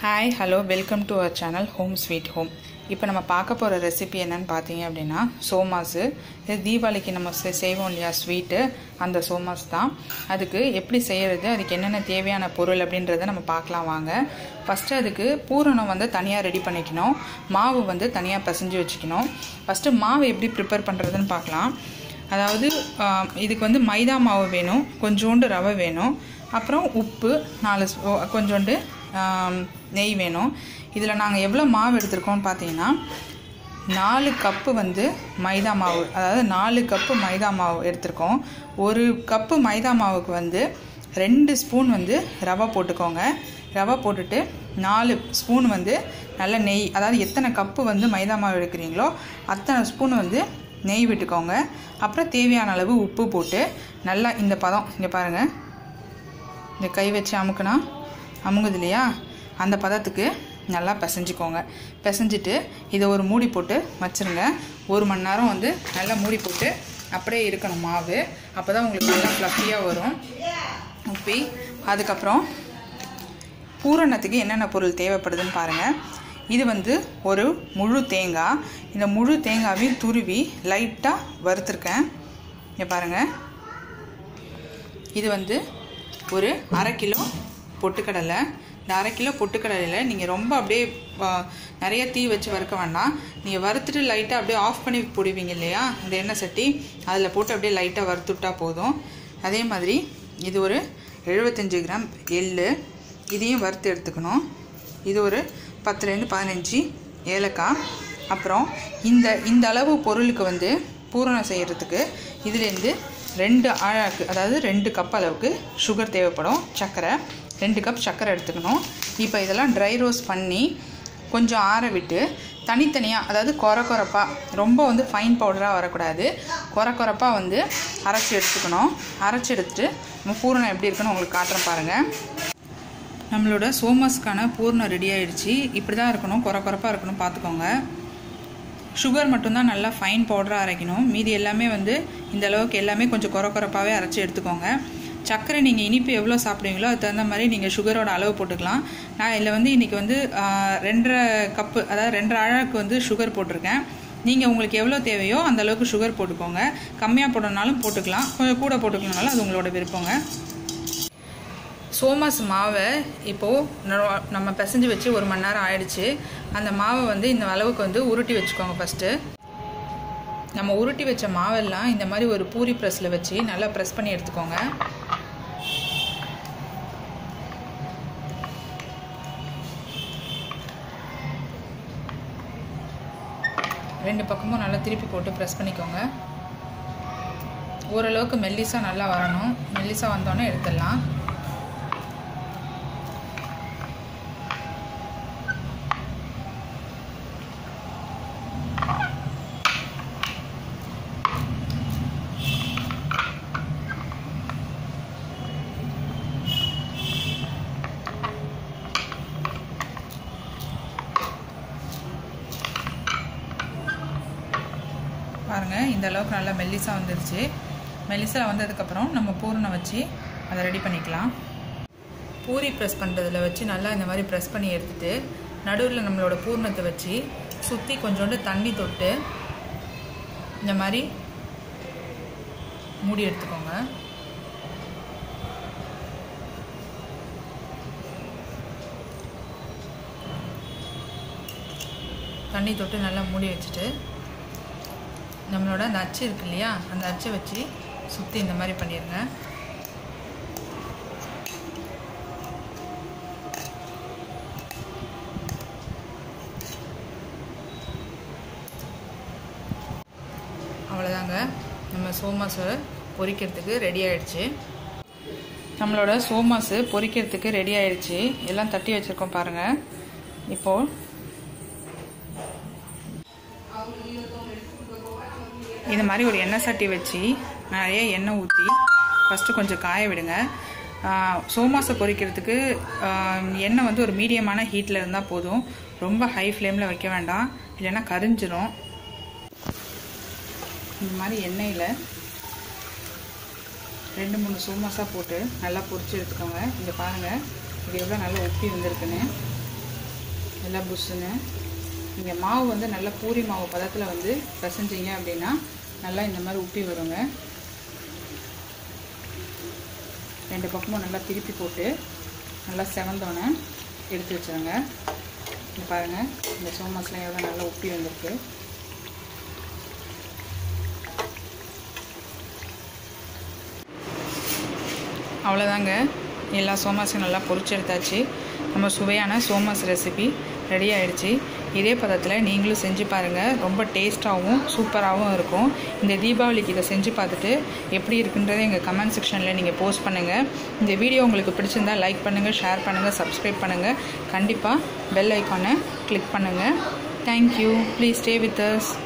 hi hello welcome to our channel home sweet home இப்போ நம்ம பார்க்க போகிற ரெசிபி என்னன்னு பார்த்தீங்க அப்படின்னா சோமாஸு இது தீபாவளிக்கு நம்ம செ- செய்வோம் இல்லையா ஸ்வீட்டு அந்த சோமாஸ் தான் அதுக்கு எப்படி செய்கிறது அதுக்கு என்னென்ன தேவையான பொருள் அப்படின்றத நம்ம பார்க்கலாம் வாங்க ஃபஸ்ட்டு அதுக்கு பூரணம் வந்து தனியாக ரெடி பண்ணிக்கணும் மாவு வந்து தனியாக பிசைஞ்சு வச்சுக்கணும் ஃபஸ்ட்டு மாவு எப்படி ப்ரிப்பேர் பண்ணுறதுன்னு பார்க்கலாம் அதாவது ஆஹ், இதுக்கு வந்து மைதா மாவு வேணும் கொஞ்சோண்டு ரவை வேணும் அப்புறம் உப்பு நாலு ஸ்பூ- கொஞ்சோண்டு ஆம், நெய் வேணும் இதில் நாங்கள் எவ்வளோ மாவு எடுத்திருக்கோம்னு பார்த்தீங்கன்னா நாலு கப்பு வந்து மைதா மாவு அதாவது நாலு கப்பு மைதா மாவு எடுத்திருக்கோம் ஒரு கப்பு மைதா மாவுக்கு வந்து ரெண்டு ஸ்பூன் வந்து ரவை போட்டுக்கோங்க ரவை போட்டுட்டு நாலு ஸ்பூன் வந்து நல்ல நெய் அதாவது எத்தனை கப்பு வந்து மைதா மாவு எடுக்கிறீங்களோ அத்தனை ஸ்பூன் வந்து நெய் விட்டுக்கோங்க அப்புறம் தேவையான அளவு உப்பு போட்டு நல்லா இந்த பதம் இங்கே பாருங்கள் இந்த கை வச்சு அமுக்குனா அமுங்குது இல்லையா அந்த பதத்துக்கு நல்லா பிசைஞ்சுக்கோங்க பிசைஞ்சிட்டு இதை ஒரு மூடி போட்டு வச்சுருங்க ஒரு மணி நேரம் வந்து நல்லா மூடி போட்டு அப்படியே இருக்கணும் மாவு அப்போ தான் உங்களுக்கு நல்லா ஃப்ளஃபியாக வரும் உப்பி அதுக்கப்புறம் பூரணத்துக்கு என்னென்ன பொருள் தேவைப்படுதுன்னு பாருங்கள் இது வந்து ஒரு முழு தேங்காய் இந்த முழு தேங்காவையும் துருவி லைட்டாக வறுத்துருக்கேன் இங்கே பாருங்கள் இது வந்து ஒரு அரை கிலோ பொட்டுக்கடலை இந்த அரை கிலோ பொட்டுக்கடலையில் நீங்கள் ரொம்ப அப்படியே ஆ, நிறைய தீ வச்சு வறுக்க வேண்டாம் நீங்கள் வறுத்துட்டு லைட்டாக அப்படியே ஆஃப் பண்ணி போடுவீங்க இல்லையா இந்த எண்ணெய் சட்டி அதில் போட்டு அப்படியே லைட்டாக வறுத்துட்டா போதும் அதே மாதிரி இது ஒரு எழுபத்தஞ்சு கிராம் எள்ளு இதையும் வறுத்து எடுத்துக்கணும் இது ஒரு பத்துலேருந்து பதினஞ்சு ஏலக்காய் அப்புறம் இந்த இந்த அளவு பொருளுக்கு வந்து பூரணம் செய்கிறதுக்கு இதுலேருந்து ரெண்டு ஆழாக்கு அதாவது ரெண்டு கப் அளவுக்கு சுகர் தேவைப்படும் சர்க்கரை ரெண்டு கப் சர்க்கரை எடுத்துக்கணும் இப்போ இதெல்லாம் ட்ரை ரோஸ்ட் பண்ணி கொஞ்சம் ஆற விட்டு தனித்தனியாக அதாவது கொர கொரப்பாக ரொம்ப வந்து ஃபைன் பவுடராக வரக்கூடாது கொர கொரப்பாக வந்து அரைச்சி எடுத்துக்கணும் அரைச்சி எடுத்துட்டு நம்ம பூரணம் எப்படி இருக்குன்னு உங்களுக்கு காட்டுறேன் பாருங்கள் நம்மளோட சோமாஸ்க்கான பூர்ணம் ரெடி ஆயிடுச்சு இப்படி தான் இருக்கணும் குறை குறைப்பாக இருக்கணும் பார்த்துக்கோங்க சுகர் மட்டும்தான் நல்லா ஃபைன் பவுடராக அரைக்கணும் மீதி எல்லாமே வந்து இந்த அளவுக்கு எல்லாமே கொஞ்சம் குறை குறைப்பாகவே அரைச்சி எடுத்துக்கோங்க சர்க்கரை நீங்கள் இனிப்பு எவ்வளோ சாப்பிடுவீங்களோ அதுக்கு தகுந்த மாதிரி நீங்கள் சுகரோட அளவு போட்டுக்கலாம் நான் இதில் வந்து இன்றைக்கி வந்து ஆஹ், ரெண்டரை கப்பு அதாவது ரெண்டரை அழகுக்கு வந்து சுகர் போட்டிருக்கேன் நீங்கள் உங்களுக்கு எவ்வளோ தேவையோ அந்த அளவுக்கு சுகர் போட்டுக்கோங்க கம்மியாக போடணுனாலும் போட்டுக்கலாம் கொஞ்சம் கூட போட்டுக்கணுனாலும் அது உங்களோட விருப்பங்க சோமாஸ் மாவை இப்போது நம்ம பிசைஞ்சு வச்சு ஒரு மணி நேரம் ஆயிடுச்சு அந்த மாவை வந்து இந்த அளவுக்கு வந்து உருட்டி வச்சுக்கோங்க ஃபஸ்ட்டு நம்ம உருட்டி வச்ச மாவெல்லாம் இந்த மாதிரி ஒரு பூரி ப்ரெஸ்ஸில் வச்சு நல்லா ப்ரெஸ் பண்ணி எடுத்துக்கோங்க ரெண்டு பக்கமும் நல்லா திருப்பி போட்டு ப்ரெஸ் பண்ணிக்கோங்க ஓரளவுக்கு மெல்லிசாக நல்லா வரணும் மெல்லிசாக வந்தோடனே எடுத்துடலாம் பாருங்கள் இந்த அளவுக்கு நல்லா மெல்லிசாக வந்துருச்சு மெல்லிசாக வந்ததுக்கப்புறம் நம்ம பூரணை வச்சு அதை ரெடி பண்ணிக்கலாம் பூரி ப்ரெஸ் பண்ணுறதுல வச்சு நல்லா இந்த மாதிரி ப்ரெஸ் பண்ணி எடுத்துட்டு நடுவில் நம்மளோட பூரணத்தை வச்சு சுற்றி கொஞ்சோண்டு தண்ணி தொட்டு இந்த மாதிரி மூடி எடுத்துக்கோங்க தண்ணி தொட்டு நல்லா மூடி வச்சுட்டு நம்மளோட அந்த அச்சு இருக்கு இல்லையா அந்த அச்சை வச்சு சுற்றி இந்த மாதிரி பண்ணிடுங்க அவ்வளோதாங்க நம்ம சோமாஸை பொரிக்கிறதுக்கு ரெடி ஆயிடுச்சு நம்மளோட சோமாஸு பொரிக்கிறதுக்கு ரெடி ஆயிடுச்சு எல்லாம் தட்டி வச்சுருக்கோம் பாருங்கள் இப்போது இந்த மாதிரி ஒரு எண்ணெய் சட்டி வச்சு நிறைய எண்ணெய் ஊற்றி ஃபஸ்ட்டு கொஞ்சம் காய விடுங்க ஆஹ் சோமாஸை பொரிக்கிறதுக்கு ஆஹ் எண்ணெய் வந்து ஒரு மீடியமான ஹீட்டில் இருந்தால் போதும் ரொம்ப ஹை ஃப்ளேமில் வைக்க வேண்டாம் இல்லைன்னா கரிஞ்சிரும் இந்த மாதிரி எண்ணெயில் ரெண்டு மூணு சோமாஸாக போட்டு நல்லா பொரிச்சு எடுத்துக்கோங்க இங்கே பாருங்கள் இது எவ்வளோ நல்லா உப்பி வந்திருக்குன்னு நல்லா புஷ்ஷுன்னு நீங்கள் மாவு வந்து நல்லா பூரி மாவு பதத்தில் வந்து பிசைஞ்சிங்க அப்படின்னா நல்லா இந்த மாதிரி உப்பி வருங்க ரெண்டு பக்கமும் நல்லா திருப்பி போட்டு நல்லா செவந்தோன்னே எடுத்து வச்சுருங்க இங்கே பாருங்கள் இந்த சோமாஸ்லாம் எவ்வளோ நல்லா உப்பி வந்திருக்கு அவ்வளோதாங்க எல்லா சோமாஸும் நல்லா பொரிச்சு எடுத்தாச்சு நம்ம சுவையான சோமாஸ் ரெசிபி ரெடி ஆகிடுச்சு இதே பதத்தில் நீங்களும் செஞ்சு பாருங்கள் ரொம்ப டேஸ்ட்டாகவும் சூப்பராகவும் இருக்கும் இந்த தீபாவளிக்கு இதை செஞ்சு பார்த்துட்டு எப்படி இருக்குன்றதை எங்கள் கமெண்ட் செக்ஷனில் நீங்கள் போஸ்ட் பண்ணுங்கள் இந்த வீடியோ உங்களுக்கு பிடிச்சிருந்தால் லைக் பண்ணுங்கள் ஷேர் பண்ணுங்கள் சப்ஸ்கிரைப் பண்ணுங்கள் கண்டிப்பாக பெல் ஐக்கானை கிளிக் பண்ணுங்கள் thank you please stay with as